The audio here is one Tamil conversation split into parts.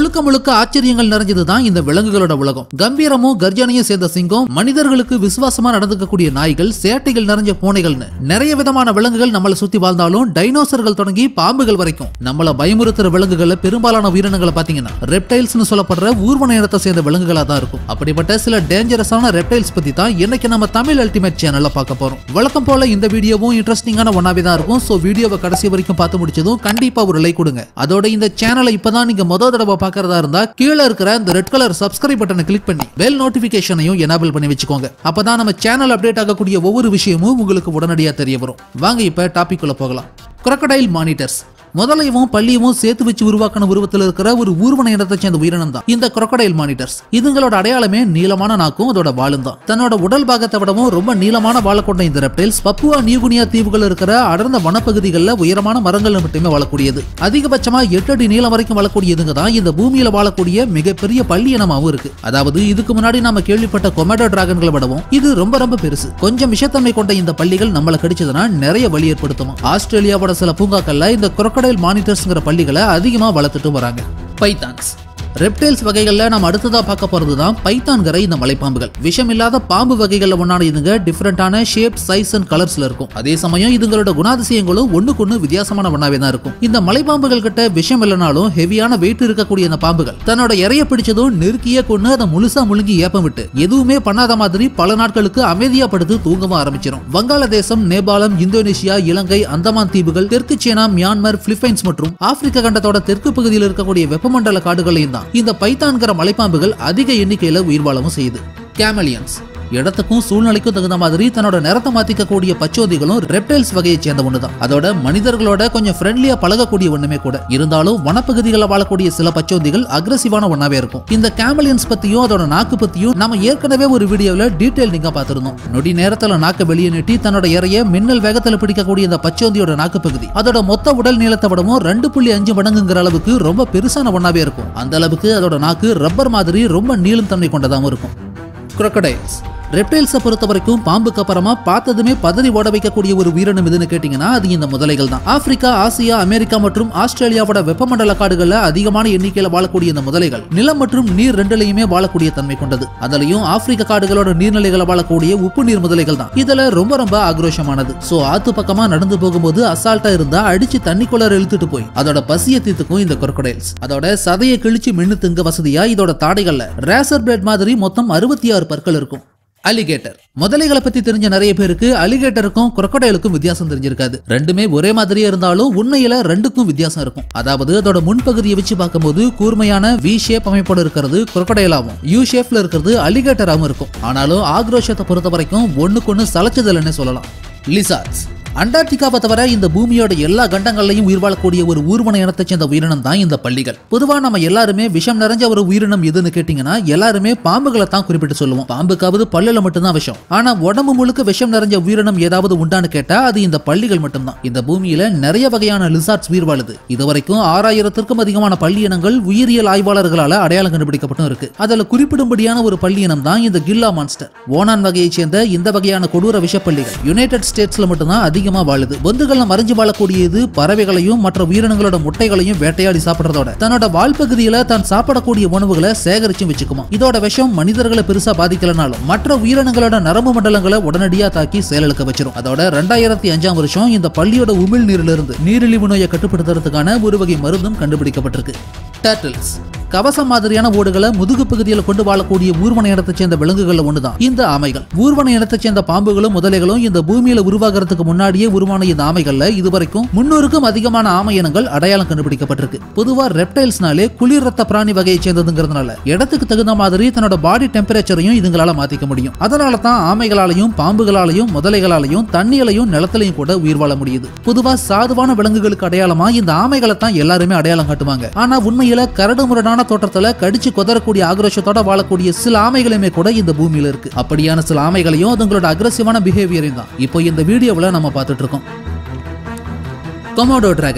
முழுக்க முழுக்க ஆச்சரியங்கள் நிறைஞ்சதுதான் இந்த விலங்குகளோட உலகம் கம்பீரமும் கர்ஜனையும் சேர்ந்த சிங்கம் மனிதர்களுக்கு விசுவாசமா நடந்துக்கக்கூடிய நாய்கள் சேட்டைகள் நிறைஞ்ச பூனைகள்னு நிறைய விதமான விலங்குகள் நம்மளை சுத்தி வாழ்ந்தாலும் டைனோசர்கள் தொடங்கி பாம்புகள் வரைக்கும் நம்மள பயமுறுத்துற விலங்குகள்ல பெரும்பாலான உயிரினங்களை பாத்தீங்கன்னா ரெப்டைல்ஸ்னு சொல்லப்படுற ஊர்வன இனத்தை சேர்ந்த விலங்குகளா தான் இருக்கும் அப்படிப்பட்ட சில டேஞ்சரஸான ரெப்டைல்ஸ் பத்தி தான் இன்னைக்கு நம்ம தமிழ் அல்டிமேட் சேனல்ல பார்க்க போறோம் வழக்கம் போல இந்த வீடியோவும் இன்ட்ரெஸ்டிங்கான ஒன்னாவே தான் இருக்கும் சோ வீடியோவை கடைசி வரைக்கும் பார்த்து முடிச்சதும் கண்டிப்பா ஒரு லைக் கொடுங்க அதோட இந்த சேனலை இப்பதான் நீங்க முத தடவை பார்க்கறதா இருந்தா கீழே இருக்கிற இந்த ரெட் கலர் சப்ஸ்கிரைப் பட்டனை கிளிக் பண்ணி பெல் நோட்டிபிகேஷனையும் எனேபிள் பண்ணி வச்சுக்கோங்க அப்பதான் நம்ம சேனல் அப்டேட் ஆகக்கூடிய ஒவ்வொரு விஷயமும் உங்களுக்கு உடனடியா தெரிய வரும் வாங்க இப்ப டாபிக் உள்ள போகலாம் crocodile மானிட்டர்ஸ் முதலையும் பள்ளியும் சேர்த்து வச்சு உருவாக்கின உருவத்தில் இருக்கிற ஒரு ஊர்வன இனத்தை சேர்ந்த உயிரினம் தான் இந்த crocodile மானிட்டர்ஸ் இதுங்களோட அடையாளமே நீளமான நாக்கும் அதோட வாழும் தான் தன்னோட உடல் பாகத்தை விடவும் ரொம்ப நீளமான வாழ கொண்ட இந்த ரெப்டைல்ஸ் பப்புவா நியூகுனியா தீவுகள் இருக்கிற அடர்ந்த வனப்பகுதிகளில் உயரமான மரங்கள்ல மட்டுமே வாழக்கூடியது அதிகபட்சமா எட்டு அடி நீளம் வரைக்கும் வாழக்கூடிய இதுங்க தான் இந்த பூமியில வாழக்கூடிய மிகப்பெரிய பள்ளி இனமாவும் இருக்கு அதாவது இதுக்கு முன்னாடி நாம கேள்விப்பட்ட கொமேடோ டிராகன்களை விடவும் இது ரொம்ப ரொம்ப பெருசு கொஞ்சம் விஷத்தன்மை கொண்ட இந்த பள்ளிகள் நம்மள கடிச்சதுன்னா நிறைய வலி ஏற்படுத்தும் ஆஸ்திரேலியாவோட சில பூங்காக்கள்ல இந்த crocodile மானிட்டர்ஸ்ங்கிற பள்ளிகளை அதிகமா வளர்த்துட்டு வராங்க பைத்தான்ஸ் ரெப்டைல்ஸ் வகைகள்ல நம்ம அடுத்ததா பார்க்க போறது தான் பைத்தான்கிற இந்த மலைப்பாம்புகள் விஷம் இல்லாத பாம்பு வகைகள்ல ஒன்னான இதுங்க டிஃப்ரெண்டான ஷேப் சைஸ் அண்ட் கலர்ஸ்ல இருக்கும் அதே சமயம் இதுங்களோட குணாதிசயங்களும் ஒண்ணுக்கு ஒண்ணு வித்தியாசமான ஒன்னாவே தான் இருக்கும் இந்த மலைப்பாம்புகள் கிட்ட விஷம் இல்லைனாலும் ஹெவியான வெயிட் இருக்கக்கூடிய இந்த பாம்புகள் தன்னோட இறைய பிடிச்சதும் நெருக்கியே கொண்டு அதை முழுசா முழுங்கி ஏப்பம் விட்டு எதுவுமே பண்ணாத மாதிரி பல நாட்களுக்கு அமைதியா படுத்து தூங்கவும் ஆரம்பிச்சிடும் வங்காளதேசம் நேபாளம் இந்தோனேஷியா இலங்கை அந்தமான் தீவுகள் தெற்கு சீனா மியான்மர் பிலிப்பைன்ஸ் மற்றும் ஆப்பிரிக்க கண்டத்தோட தெற்கு பகுதியில் இருக்கக்கூடிய வெப்பமண்டல காடுகளையும் தான் இந்த பைத்தான்கிற மலைப்பாம்புகள் அதிக எண்ணிக்கையில உயிர் வாழவும் செய்யுது கேமலியன்ஸ் இடத்துக்கும் சூழ்நிலைக்கும் தகுந்த மாதிரி தன்னோட நிறத்தை மாத்திக்கக்கூடிய பச்சோதிகளும் ரெப்டைல்ஸ் வகையை சேர்ந்த ஒண்ணுதான் அதோட மனிதர்களோட கொஞ்சம் ஃப்ரெண்ட்லியா பழகக்கூடிய ஒண்ணுமே கூட இருந்தாலும் வனப்பகுதிகளில் வாழக்கூடிய சில பச்சோந்திகள் அக்ரஸிவான ஒன்னாவே இருக்கும் இந்த கேமலியன்ஸ் பத்தியும் அதோட நாக்கு பத்தியும் நம்ம ஏற்கனவே ஒரு வீடியோல டீடைல் நீங்க பார்த்திருந்தோம் நொடி நேரத்துல நாக்க வெளியே நீட்டி தன்னோட இறைய மின்னல் வேகத்துல பிடிக்கக்கூடிய இந்த பச்சோந்தியோட நாக்கு பகுதி அதோட மொத்த உடல் நீளத்தை விடவும் ரெண்டு புள்ளி அஞ்சு மடங்குங்கிற அளவுக்கு ரொம்ப பெருசான ஒன்னாவே இருக்கும் அந்த அளவுக்கு அதோட நாக்கு ரப்பர் மாதிரி ரொம்ப நீளும் தன்மை கொண்டதாகவும் இருக்கும் crocodiles ரெப்டைல்ஸை பொறுத்த வரைக்கும் பாம்புக்கு அப்புறமா பார்த்ததுமே பதறி ஓட வைக்கக்கூடிய ஒரு உயிரினம் எதுன்னு கேட்டீங்கன்னா அது இந்த முதலைகள் தான் ஆப்பிரிக்கா ஆசியா அமெரிக்கா மற்றும் ஆஸ்திரேலியாவோட வெப்பமண்டல காடுகள்ல அதிகமான எண்ணிக்கையில வாழக்கூடிய இந்த முதலைகள் நிலம் மற்றும் நீர் ரெண்டுலையுமே வாழக்கூடிய தன்மை கொண்டது அதுலயும் ஆப்பிரிக்க காடுகளோட நீர்நிலைகளை வாழக்கூடிய உப்பு நீர் முதலைகள் தான் இதுல ரொம்ப ரொம்ப ஆக்ரோஷமானது சோ ஆத்து பக்கமா நடந்து போகும்போது அசால்ட்டா இருந்தா அடிச்சு தண்ணிக்குள்ள இழுத்துட்டு போய் அதோட பசிய தீத்துக்கும் இந்த crocodiles அதோட சதையை கிழிச்சு மென்னு திங்க வசதியா இதோட தாடைகள்ல ரேசர் பிளேட் மாதிரி மொத்தம் அறுபத்தி ஆறு பற்கள் இருக்கும் அலிகேட்டர் முதலைகளை பத்தி தெரிஞ்ச நிறைய பேருக்கு அலிகேட்டருக்கும் crocodileக்கும் வித்தியாசம் தெரிஞ்சிருக்காது ரெண்டுமே ஒரே மாதிரியே இருந்தாலும் உண்மையில ரெண்டுக்கும் வித்தியாசம் இருக்கும் அதாவது அதோட முன்பகுதியை வச்சு பார்க்கும்போது கூர்மையான வி ஷேப் அமைப்போட இருக்கிறது crocodileஆவும் யூ ஷேப்ல இருக்கிறது அலிகேட்டராகவும் இருக்கும் ஆனாலும் ஆக்ரோஷத்தை பொறுத்த வரைக்கும் ஒண்ணுக்கு ஒண்ணு சளைச்சதில்லைன்னு சொல்லலாம் லிசார்ட்ஸ் அண்டார்டிகாவை தவிர இந்த பூமியோட எல்லா கண்டங்கள்லையும் உயிர் வாழக்கூடிய ஒரு ஊர்வன இனத்தை சேர்ந்த உயிரினம் தான் இந்த பள்ளிகள் பொதுவா நம்ம எல்லாருமே விஷம் நிறைஞ்ச ஒரு உயிரினம் எதுன்னு கேட்டீங்கன்னா எல்லாருமே பாம்புகளை தான் குறிப்பிட்டு சொல்லுவோம் பாம்புக்காவது பல்லுல மட்டும்தான் விஷம் ஆனா உடம்பு முழுக்க விஷம் நிறைஞ்ச உயிரினம் ஏதாவது உண்டான்னு கேட்டா அது இந்த பள்ளிகள் மட்டும்தான் இந்த பூமியில நிறைய வகையான லிசார்ட்ஸ் உயிர் வாழுது இதுவரைக்கும் ஆறாயிரத்திற்கும் அதிகமான பள்ளி இனங்கள் உயிரியல் ஆய்வாளர்களால அடையாளம் கண்டுபிடிக்கப்பட்டும் இருக்கு அதுல குறிப்பிடும்படியான ஒரு பள்ளி இனம் தான் இந்த கில்லா மான்ஸ்டர் ஓனான் வகையைச் சேர்ந்த இந்த வகையான கொடூர விஷப்பள்ளிகள் யுனைடெட் ஸ்டேட்ஸ்ல மட்டும்தான் அதிகமா வாழுது பொந்துகள்ல மறைஞ்சு வாழக்கூடியது பறவைகளையும் மற்ற உயிரினங்களோட முட்டைகளையும் வேட்டையாடி சாப்பிடுறதோட தன்னோட வாழ்பகுதியில தான் சாப்பிடக்கூடிய உணவுகளை சேகரிச்சும் வச்சுக்குமா இதோட விஷம் மனிதர்களை பெருசா பாதிக்கலனாலும் மற்ற உயிரினங்களோட நரம்பு மண்டலங்களை உடனடியா தாக்கி செயலுக்க வச்சிரும் அதோட ரெண்டாயிரத்தி அஞ்சாம் வருஷம் இந்த பள்ளியோட உமிழ் நீரிலிருந்து நீரிழிவு நோயை கட்டுப்படுத்துறதுக்கான ஒரு வகை மருந்தும் கண்டுபிடிக்கப்பட்டிருக்கு டர்டில்ஸ் கவசம் மாதிரியான ஓடுகளை முதுகு பகுதியில் கொண்டு வாழக்கூடிய ஊர்வன இனத்தை சேர்ந்த விலங்குகள் ஒண்ணுதான் இந்த ஆமைகள் ஊர்வன இனத்தை சேர்ந்த பாம்புகளும் முதலைகளும் இந்த பூமியில உருவாகிறதுக்கு முன்னாடியே உருவான இந்த ஆமைகள்ல இதுவரைக்கும் முன்னூறுக்கும் அதிகமான ஆமை இனங்கள் அடையாளம் கண்டுபிடிக்கப்பட்டிருக்கு பொதுவா ரெப்டைல்ஸ்னாலே குளிர் ரத்த பிராணி வகையை சேர்ந்ததுங்கிறதுனால இடத்துக்கு தகுந்த மாதிரி தன்னோட பாடி டெம்பரேச்சரையும் இதுங்களால மாத்திக்க முடியும் அதனால தான் ஆமைகளாலையும் பாம்புகளாலையும் முதலைகளாலையும் தண்ணியிலையும் நிலத்திலையும் கூட உயிர் வாழ முடியுது பொதுவா சாதுவான விலங்குகளுக்கு அடையாளமா இந்த ஆமைகளை தான் எல்லாருமே அடையாளம் காட்டுவாங்க ஆனா உண்மையில கரடு முரடான தோற்றத்துல கடிச்சு கொதறக்கூடிய ஆக்ரோஷத்தோட வாழக்கூடிய சில ஆமைகளுமே கூட இந்த பூமியில இருக்கு அப்படியான சில ஆமைகளையும் அதுங்களோட அக்ரஸிவான பிஹேவியரையும் தான் இப்போ இந்த வீடியோவில் நம்ம பார்த்துட்டு இருக்கோம் கொமோடோ டிராகன்ஸ்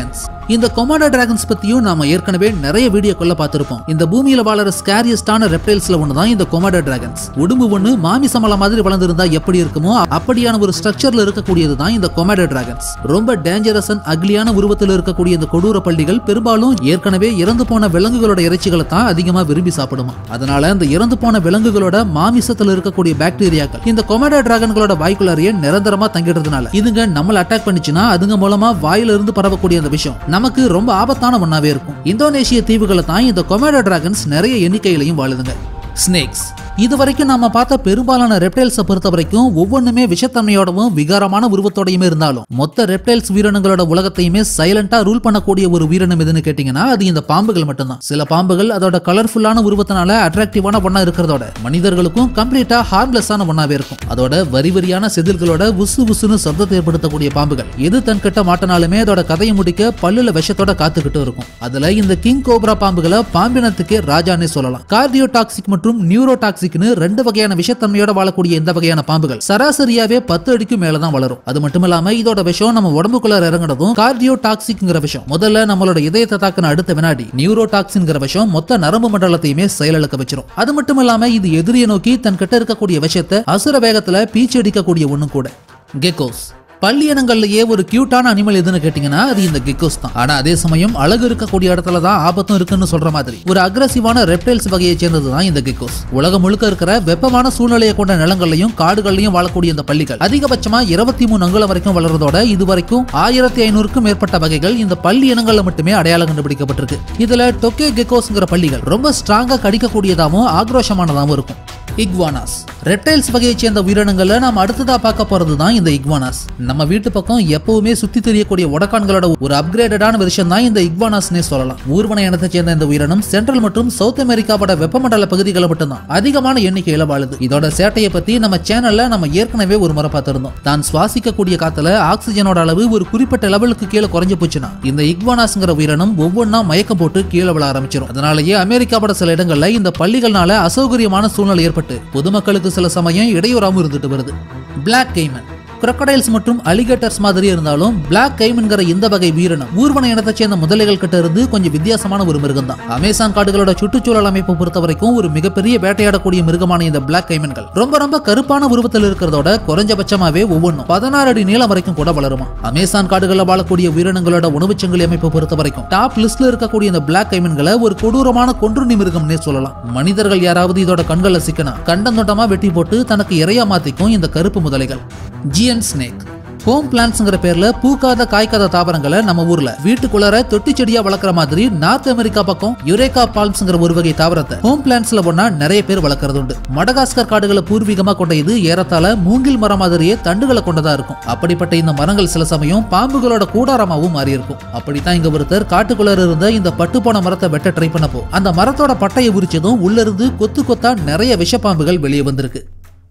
இந்த கொமாடோ டிராகன்ஸ் பத்தியும் நாம ஏற்கனவே நிறைய வீடியோக்குள்ள பார்த்திருப்போம் இந்த பூமியில வாழற ஸ்கேரியஸ்டான ரெப்டைல்ஸ்ல ஒண்ணுதான் இந்த கொமாடோ டிராகன்ஸ் உடம்பு ஒண்ணு மாமிசமல மாதிரி வளர்ந்திருந்தா எப்படி இருக்குமோ அப்படியான ஒரு ஸ்ட்ரக்சர்ல இருக்கக்கூடியது தான் இந்த கொமாடோ டிராகன்ஸ் ரொம்ப டேஞ்சரஸ் அண்ட் அக்லியான உருவத்தில் இருக்கக்கூடிய இந்த கொடூர பள்ளிகள் பெரும்பாலும் ஏற்கனவே இறந்து போன விலங்குகளோட இறைச்சிகளை தான் அதிகமா விரும்பி சாப்பிடுமா அதனால இந்த இறந்து போன விலங்குகளோட மாமிசத்துல இருக்கக்கூடிய பாக்டீரியாக்கள் இந்த கொமாடோ டிராகன்களோட வாய்க்குள்ளாரியே நிரந்தரமா தங்கிடுறதுனால இதுங்க நம்மள அட்டாக் பண்ணுச்சுன்னா அதுங்க மூலமா வாயில இருந்து பரவக்கூடிய அந்த விஷயம் நமக்கு ரொம்ப ஆபத்தான ஒண்ணாவே இருக்கும் இந்தோனேஷிய தீவுகளை தான் இந்த கொமாடோ டிராகன்ஸ் நிறைய எண்ணிக்கையிலையும் வாழுதுங்க ஸ்னேக்ஸ் இது வரைக்கும் நாம பார்த்த பெரும்பாலான ரெப்டைல்ஸை பொறுத்த வரைக்கும் ஒவ்வொன்றுமே விஷத்தன்மையோடவும் விகாரமான உருவத்தோடையுமே இருந்தாலும் மொத்த ரெப்டைல்ஸ் உயிரினங்களோட உலகத்தையுமே சைலண்டா ரூல் பண்ணக்கூடிய ஒரு உயிரினம் எதுன்னு கேட்டீங்கன்னா அது இந்த பாம்புகள் மட்டும்தான் சில பாம்புகள் அதோட கலர்ஃபுல்லான உருவத்தினால அட்ராக்டிவான ஒண்ணா இருக்கிறதோட மனிதர்களுக்கும் கம்ப்ளீட்டா ஹார்ம்லெஸ்ஸான ஒண்ணாவே இருக்கும் அதோட வரி வரியான செதில்களோட உசு உசுன்னு சப்தத்தை ஏற்படுத்தக்கூடிய பாம்புகள் எது தன் கிட்ட மாட்டினாலுமே அதோட கதையை முடிக்க பல்லுல விஷத்தோட காத்துக்கிட்டு இருக்கும் அதுல இந்த கிங் கோப்ரா பாம்புகளை பாம்பினத்துக்கே ராஜானே சொல்லலாம் கார்டியோ டாக்ஸிக் மற்றும் நியூரோ டாக்ஸிக்னு ரெண்டு வகையான விஷத்தன்மையோட வாழக்கூடிய இந்த வகையான பாம்புகள் சராசரியாவே பத்து அடிக்கு மேலதான் வளரும் அது மட்டும் இல்லாம இதோட விஷம் நம்ம உடம்புக்குள்ள இறங்குனதும் கார்டியோ டாக்ஸிக்ங்கிற விஷயம் முதல்ல நம்மளோட இதயத்தை தாக்கின அடுத்த வினாடி நியூரோ டாக்ஸின்ங்கிற விஷயம் மொத்த நரம்பு மண்டலத்தையுமே செயலிழக்க வச்சிரும் அது மட்டும் இல்லாம இது எதிரியை நோக்கி தன் கிட்ட இருக்கக்கூடிய விஷத்தை அசுர வேகத்துல பீச்சு அடிக்கக்கூடிய ஒண்ணும் கூட கெக்கோஸ் பள்ளியினங்கள்லயே ஒரு கியூட்டான அனிமல் எதுன்னு கேட்டீங்கன்னா அது இந்த கெக்கோஸ் தான் ஆனா அதே சமயம் அழகு இருக்கக்கூடிய இடத்துல தான் ஆபத்தும் இருக்குன்னு சொல்ற மாதிரி ஒரு அக்ரசிவான ரெப்டைல்ஸ் வகையை சேர்ந்தது தான் இந்த கெக்கோஸ் உலகம் முழுக்க இருக்கிற வெப்பமான சூழ்நிலையை கொண்ட நிலங்கள்லயும் காடுகள்லயும் வாழக்கூடிய இந்த பள்ளிகள் அதிகபட்சமா இருபத்தி மூணு அங்குலம் வரைக்கும் வளர்றதோட இது வரைக்கும் ஆயிரத்தி ஐநூறுக்கும் மேற்பட்ட வகைகள் இந்த பள்ளி இனங்கள்ல மட்டுமே அடையாளம் கண்டுபிடிக்கப்பட்டிருக்கு இதுல டொக்கே கெக்கோஸ்ங்கிற பள்ளிகள் ரொம்ப ஸ்ட்ராங்கா கடிக்கக்கூடியதாகவும் ஆக்ரோஷமானதாகவும் இருக்கும் இக்வானாஸ் ரெப்டைல்ஸ் வகையை சேர்ந்த உயிரினங்கள்ல நாம அடுத்ததா பார்க்க போறது தான் இந்த இக்வானாஸ் நம்ம வீட்டு பக்கம் எப்பவுமே சுத்தி தெரியக்கூடிய உடக்கான்களோட ஒரு அப்கிரேடடான விஷயம் தான் இந்த இக்வானாஸ்னே சொல்லலாம் ஊர்வன இனத்தை சேர்ந்த இந்த உயிரினம் சென்ட்ரல் மற்றும் சவுத் அமெரிக்காவோட வெப்பமண்டல பகுதிகளை மட்டும்தான் அதிகமான எண்ணிக்கையில வாழுது இதோட சேட்டையை பத்தி நம்ம சேனல்ல நம்ம ஏற்கனவே ஒரு முறை பார்த்திருந்தோம் தான் சுவாசிக்கக்கூடிய காத்துல ஆக்சிஜனோட அளவு ஒரு குறிப்பிட்ட லெவலுக்கு கீழே குறைஞ்சு போச்சுன்னா இந்த இக்வானாஸ்ங்கிற உயிரினம் ஒவ்வொன்றா மயக்கம் போட்டு கீழே விழ ஆரம்பிச்சிடும் அதனாலேயே அமெரிக்காவோட சில இடங்கள்ல இந்த பள்ளிகள்னால அசௌகரியமான சூழ்நிலை ஏற்பட்டு பொதுமக்களுக்கு சில சமயம் இடையூறாம இருந்துட்டு வருது பிளாக் கைமன் crocodiles மற்றும் அலிகேட்டர்ஸ் மாதிரி இருந்தாலும் பிளாக் கைமன்கிற இந்த வகை உயிரினம் ஊர்வன இனத்தை சேர்ந்த முதலைகள் கிட்ட இருந்து கொஞ்சம் வித்தியாசமான ஒரு மிருகம் தான் அமேசான் காடுகளோட சுற்றுச்சூழல் அமைப்பை பொறுத்த வரைக்கும் ஒரு மிகப்பெரிய வேட்டையாடக்கூடிய மிருகமான இந்த பிளாக் கைமன்கள் ரொம்ப ரொம்ப கருப்பான உருவத்தில் இருக்கிறதோட குறைஞ்சபட்சமாவே ஒவ்வொன்றும் பதினாறு அடி நீளம் வரைக்கும் கூட வளருமா அமேசான் காடுகளில் வாழக்கூடிய உயிரினங்களோட உணவுச் சங்கிலி அமைப்பை பொறுத்த வரைக்கும் டாப் லிஸ்ட்ல இருக்கக்கூடிய இந்த பிளாக் கைமன்களை ஒரு கொடூரமான கொன்றுண்ணி மிருகம்னே சொல்லலாம் மனிதர்கள் யாராவது இதோட கண்களை சிக்கனா கண்டந்தோட்டமா வெட்டி போட்டு தனக்கு இரையா மாத்திக்கும் இந்த கருப்பு முதலைகள் ஜியன் ஸ்னேக் ஹோம் பிளான்ட்ஸ்ங்கிற பேர்ல பூக்காத காய்க்காத தாவரங்களை நம்ம ஊர்ல வீட்டுக்குள்ளார தொட்டி செடியா வளர்க்குற மாதிரி நார்த் அமெரிக்கா பக்கம் யுரேகா பால்ம்ஸ்ங்கிற ஒரு வகை தாவரத்தை ஹோம் பிளான்ட்ஸ்ல ஒன்னா நிறைய பேர் வளர்க்கறது உண்டு மடகாஸ்கர் காடுகளை பூர்வீகமா கொண்ட இது ஏறத்தாழ மூங்கில் மரம் மாதிரியே தண்டுகளை கொண்டதா இருக்கும் அப்படிப்பட்ட இந்த மரங்கள் சில சமயம் பாம்புகளோட கூடாரமாவும் மாறி இருக்கும் அப்படித்தான் இங்க ஒருத்தர் காட்டுக்குள்ளார இருந்த இந்த பட்டுப்போன மரத்தை வெட்ட ட்ரை பண்ணப்போ அந்த மரத்தோட பட்டையை உரிச்சதும் உள்ள இருந்து கொத்து கொத்தா நிறைய விஷப்பாம்புகள் வெளியே வந்திருக்கு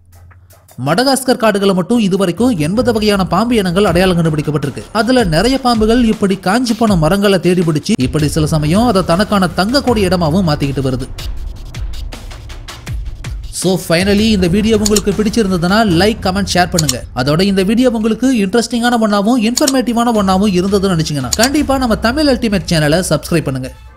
மடகாஸ்கர் காடுகளை மட்டும் இதுவரைக்கும் எண்பது வகையான பாம்பு இனங்கள் அடையாளம் கண்டுபிடிக்கப்பட்டிருக்கு அதுல நிறைய பாம்புகள் இப்படி காஞ்சி போன மரங்களை தேடி பிடிச்சு இப்படி சில சமயம் அதை தனக்கான தங்கக்கூடிய இடமாவும் மாத்திக்கிட்டு வருது ஸோ ஃபைனலி இந்த வீடியோ உங்களுக்கு பிடிச்சிருந்ததுன்னா லைக் கமெண்ட் ஷேர் பண்ணுங்க அதோட இந்த வீடியோ உங்களுக்கு இன்ட்ரெஸ்டிங்கான ஒன்னாவும் இன்ஃபர்மேட்டிவான ஒன்னாவும் இருந்ததுன்னு நினைச்சீங்கன்னா கண்டிப்பா நம்ம தமிழ் அல்டிமேட் சேனலை சப்ஸ்கிரைப் பண்ணுங்க